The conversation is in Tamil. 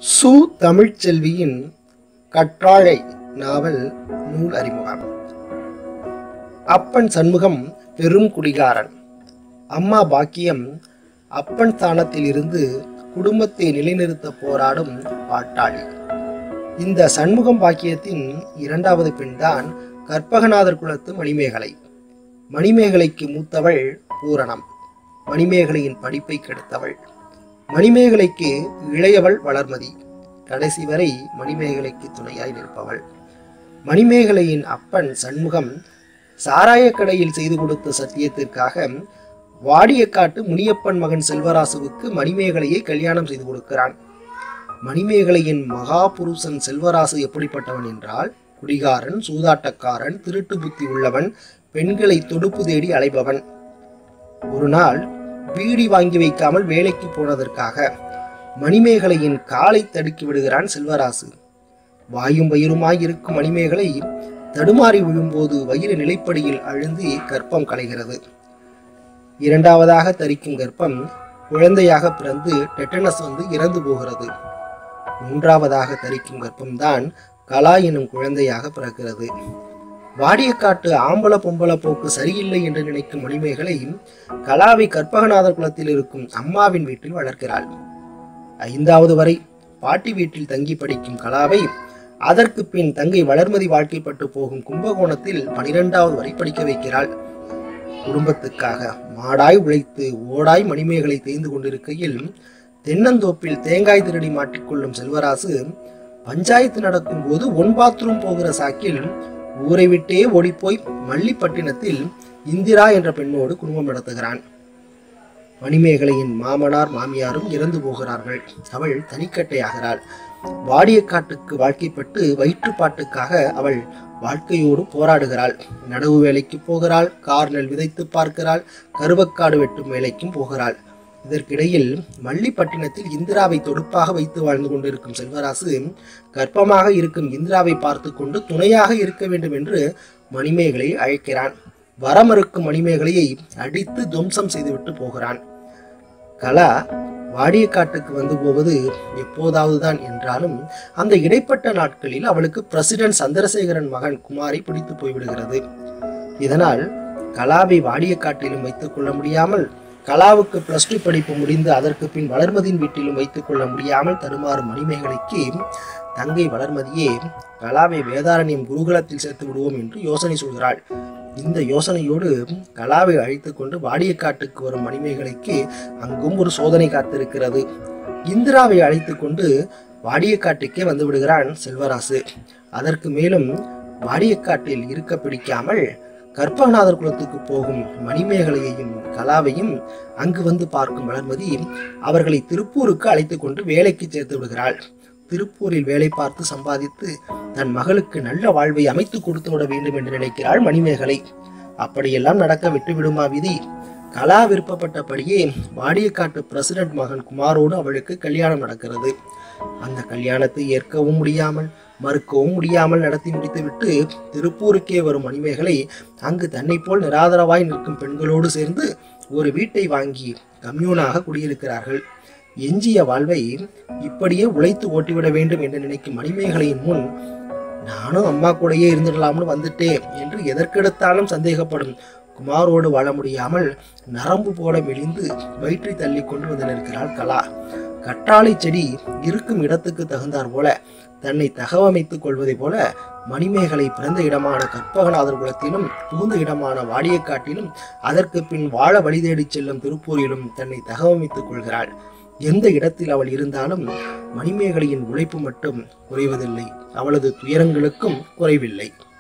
சு தமிழ்ச்செல்வியின் கற்றாழை நாவல் நூல் அறிமுகம் அப்பன் சண்முகம் பெரும் குடிகாரன் அம்மா பாக்கியம் அப்பன் ஸ்தானத்தில் இருந்து குடும்பத்தை நிலைநிறுத்த போராடும் பாட்டாளி இந்த சண்முகம் பாக்கியத்தின் இரண்டாவது பெண்தான் கற்பகநாதர் குலத்து மணிமேகலை மணிமேகலைக்கு மூத்தவள் பூரணம் மணிமேகலையின் படிப்பை கெடுத்தவள் மணிமேகலைக்கு இளையவள் வளர்மதி கடைசி வரை மணிமேகலைக்கு துணையாய் நிற்பவள் மணிமேகலையின் அப்பன் சண்முகம் சாராயக் கடையில் செய்து கொடுத்த சத்தியத்திற்காக வாடியக்காட்டு முனியப்பன் மகன் செல்வராசுவுக்கு மணிமேகலையை கல்யாணம் செய்து கொடுக்கிறான் மணிமேகலையின் மகாபுருஷன் செல்வராசு எப்படிப்பட்டவன் என்றால் குடிகாரன் சூதாட்டக்காரன் திருட்டு புத்தி உள்ளவன் பெண்களை தொடுப்பு தேடி அலைபவன் ஒரு நாள் பீடி வாங்கி வைக்காமல் வேலைக்கு போனதற்காக மணிமேகலையின் காலை தடுக்கி விடுகிறான் செல்வராசு வாயும் வயிறுமாய் இருக்கும் மணிமேகலை தடுமாறி விழும்போது வயிறு நிலைப்படியில் அழுந்தி கர்ப்பம் கலைகிறது இரண்டாவதாக தரிக்கும் கர்ப்பம் குழந்தையாக பிறந்து டெட்டனஸ் வந்து இறந்து போகிறது மூன்றாவதாக தரிக்கும் கர்ப்பம்தான் கலா எனும் குழந்தையாக பிறக்கிறது வாடியக்காட்டு ஆம்பள பொம்பள போக்கு சரியில்லை என்று நினைக்கும் மணிமேகலை கலாவை கற்பகநாதர் குலத்தில் இருக்கும் அம்மாவின் வீட்டில் வளர்க்கிறாள் ஐந்தாவது வரை பாட்டி வீட்டில் தங்கி படிக்கும் கலாவை அதற்கு பின் தங்கை வளர்மதி வாழ்க்கைப்பட்டு போகும் கும்பகோணத்தில் பனிரெண்டாவது வரை படிக்க வைக்கிறாள் குடும்பத்துக்காக மாடாய் உழைத்து ஓடாய் மணிமேகலை தேய்ந்து கொண்டிருக்கையில் தென்னந்தோப்பில் தேங்காய் திருடி மாட்டிக்கொள்ளும் செல்வராசு பஞ்சாயத்து நடக்கும் போது ஒன் பாத்ரூம் போகிற சாக்கில் ஊரை விட்டே ஓடிப்போய் மல்லிப்பட்டினத்தில் இந்திரா என்ற பெண்ணோடு குடும்பம் நடத்துகிறான் மணிமேகலையின் மாமனார் மாமியாரும் இறந்து போகிறார்கள் அவள் தனிக்கட்டையாகிறாள் வாடியக்காட்டுக்கு வாழ்க்கைப்பட்டு வயிற்றுப்பாட்டுக்காக அவள் வாழ்க்கையோடு போராடுகிறாள் நடவு வேலைக்கு போகிறாள் கார் நெல் விதைத்து பார்க்கிறாள் கருவக்காடு வெட்டும் வேலைக்கும் போகிறாள் இதற்கிடையில் மல்லிப்பட்டினத்தில் இந்திராவை தொடுப்பாக வைத்து வாழ்ந்து கொண்டிருக்கும் செல்வராசு கர்ப்பமாக இருக்கும் இந்திராவை பார்த்து கொண்டு துணையாக இருக்க வேண்டும் என்று மணிமேகலை அழைக்கிறான் வரமறுக்கும் மணிமேகலையை அடித்து துவம்சம் செய்துவிட்டு போகிறான் கலா வாடியக்காட்டுக்கு வந்து போவது எப்போதாவது தான் என்றாலும் அந்த இடைப்பட்ட நாட்களில் அவளுக்கு பிரசிடென்ட் சந்திரசேகரன் மகன் குமாரை பிடித்து போய்விடுகிறது இதனால் கலாவை வாடியக்காட்டிலும் வைத்துக் கொள்ள முடியாமல் கலாவுக்கு பிளஸ் டூ படிப்பு முடிந்து அதற்கு பின் வளர்மதியின் வீட்டிலும் வைத்துக் கொள்ள முடியாமல் தடுமாறும் மணிமேகலைக்கு தங்கை வளர்மதியே கலாவை வேதாரண்யம் குருகுலத்தில் சேர்த்து விடுவோம் என்று யோசனை சொல்கிறாள் இந்த யோசனையோடு கலாவை அழைத்து கொண்டு வாடியக்காட்டுக்கு வரும் மணிமேகலைக்கு அங்கும் ஒரு சோதனை காத்திருக்கிறது இந்திராவை அழைத்து கொண்டு வாடியக்காட்டுக்கே வந்து விடுகிறான் செல்வராசு அதற்கு மேலும் வாடியக்காட்டில் இருக்க பிடிக்காமல் கற்பகநாதர் குலத்துக்கு போகும் மணிமேகலையையும் கலாவையும் அங்கு வந்து பார்க்கும் வளர்மதி அவர்களை திருப்பூருக்கு அழைத்து கொண்டு வேலைக்கு சேர்த்து விடுகிறாள் திருப்பூரில் வேலை பார்த்து சம்பாதித்து தன் மகளுக்கு நல்ல வாழ்வை அமைத்து கொடுத்து விட வேண்டும் என்று நினைக்கிறாள் மணிமேகலை அப்படியெல்லாம் நடக்க விட்டு விடுமா விதி கலா விருப்பப்பட்டபடியே வாடியக்காட்டு பிரசிடென்ட் மகன் குமாரோடு அவளுக்கு கல்யாணம் நடக்கிறது அந்த கல்யாணத்தை ஏற்கவும் முடியாமல் மறுக்கவும் முடியாமல் நடத்தி முடித்துவிட்டு திருப்பூருக்கே வரும் மணிமேகலை அங்கு தன்னை போல் நிராதரவாய் நிற்கும் பெண்களோடு சேர்ந்து ஒரு வீட்டை வாங்கி கம்யூனாக குடியிருக்கிறார்கள் எஞ்சிய வாழ்வை இப்படியே உழைத்து ஓட்டிவிட வேண்டும் என்று நினைக்கும் மணிமேகலையின் முன் நானும் அம்மா கூடயே இருந்துடலாம்னு வந்துட்டேன் என்று எதற்கெடுத்தாலும் சந்தேகப்படும் குமாரோடு வாழ முடியாமல் நரம்பு போல மெலிந்து வயிற்றை தள்ளி கொண்டு வந்து நிற்கிறாள் கலா கற்றாழை செடி இருக்கும் இடத்துக்கு தகுந்தார் போல தன்னை தகவமைத்துக் கொள்வதை போல மணிமேகலை பிறந்த இடமான கற்பகநாதர் குலத்திலும் புகுந்த இடமான வாடியக்காட்டிலும் அதற்கு பின் வாழ வழி தேடிச் செல்லும் திருப்பூரிலும் தன்னை தகவமைத்துக் கொள்கிறாள் எந்த இடத்தில் அவள் இருந்தாலும் மணிமேகலையின் உழைப்பு மட்டும் குறைவதில்லை அவளது துயரங்களுக்கும் குறைவில்லை